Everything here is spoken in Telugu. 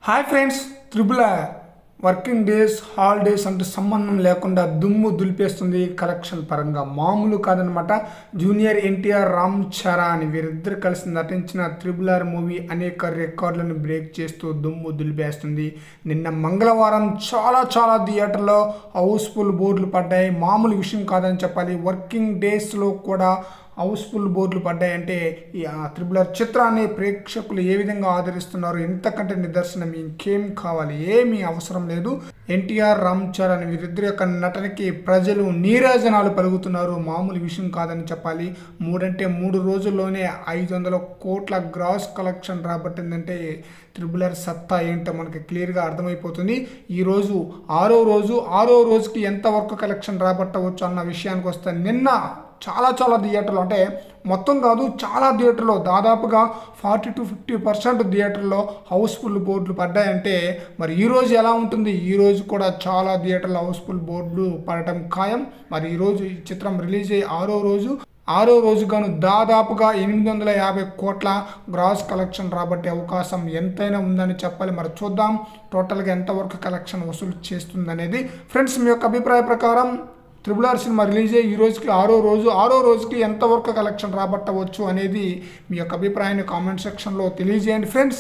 హాయ్ ఫ్రెండ్స్ త్రిబుల వర్కింగ్ డేస్ హాలిడేస్ అంటూ సంబంధం లేకుండా దుమ్ము దులిపేస్తుంది కలెక్షన్ పరంగా మామూలు కాదనమాట జూనియర్ ఎన్టీఆర్ రామ్ చరణ్ వీరిద్దరు కలిసి నటించిన త్రిబులర్ మూవీ అనేక రికార్డులను బ్రేక్ చేస్తూ దుమ్ము దులిపేస్తుంది నిన్న మంగళవారం చాలా చాలా థియేటర్లో హౌస్ఫుల్ బోర్డులు పడ్డాయి మామూలు విషయం కాదని చెప్పాలి వర్కింగ్ డేస్లో కూడా హౌస్ఫుల్ బోర్డులు పడ్డాయంటే ఈ ఆ త్రిబులర్ చిత్రాన్ని ప్రేక్షకులు ఏ విధంగా ఆదరిస్తున్నారు ఇంతకంటే నిదర్శనం ఇంకేం కావాలి ఏమీ అవసరం లేదు ఎన్టీఆర్ రామ్ చరణ్ వీరిద్దరి యొక్క నటనకి ప్రజలు నీరాజనాలు పలుకుతున్నారు మామూలు విషయం కాదని చెప్పాలి మూడంటే మూడు రోజుల్లోనే ఐదు వందల కోట్ల గ్రాస్ కలెక్షన్ రాబట్టిందంటే త్రిబులర్ సత్తా ఏంటో మనకి క్లియర్గా అర్థమైపోతుంది ఈరోజు ఆరో రోజు ఆరో రోజుకి ఎంత వరకు కలెక్షన్ రాబట్టవచ్చు అన్న విషయానికి వస్తే నిన్న చాలా చాలా థియేటర్లు అంటే మొత్తం కాదు చాలా థియేటర్లో దాదాపుగా ఫార్టీ టు ఫిఫ్టీ పర్సెంట్ థియేటర్లో హౌస్ఫుల్ బోర్డులు పడ్డాయంటే మరి ఈ రోజు ఎలా ఉంటుంది ఈ రోజు కూడా చాలా థియేటర్లో హౌస్ఫుల్ బోర్డులు పడటం ఖాయం మరి ఈరోజు ఈ చిత్రం రిలీజ్ అయ్యి ఆరో రోజు ఆరో రోజుగాను దాదాపుగా ఎనిమిది వందల యాభై కోట్ల గ్రాస్ కలెక్షన్ రాబట్టే అవకాశం ఎంతైనా ఉందని చెప్పాలి మరి చూద్దాం టోటల్గా ఎంతవరకు కలెక్షన్ వసూలు చేస్తుంది అనేది ఫ్రెండ్స్ మీ యొక్క అభిప్రాయ ప్రకారం త్రిబుల్ ఆర్ సినిమా రిలీజ్ అయ్యి ఈ రోజుకి ఆరో రోజు ఆరో రోజుకి ఎంతవరకు కలెక్షన్ రాబట్టవచ్చు అనేది మీ యొక్క అభిప్రాయాన్ని కామెంట్ సెక్షన్లో తెలియజేయండి ఫ్రెండ్స్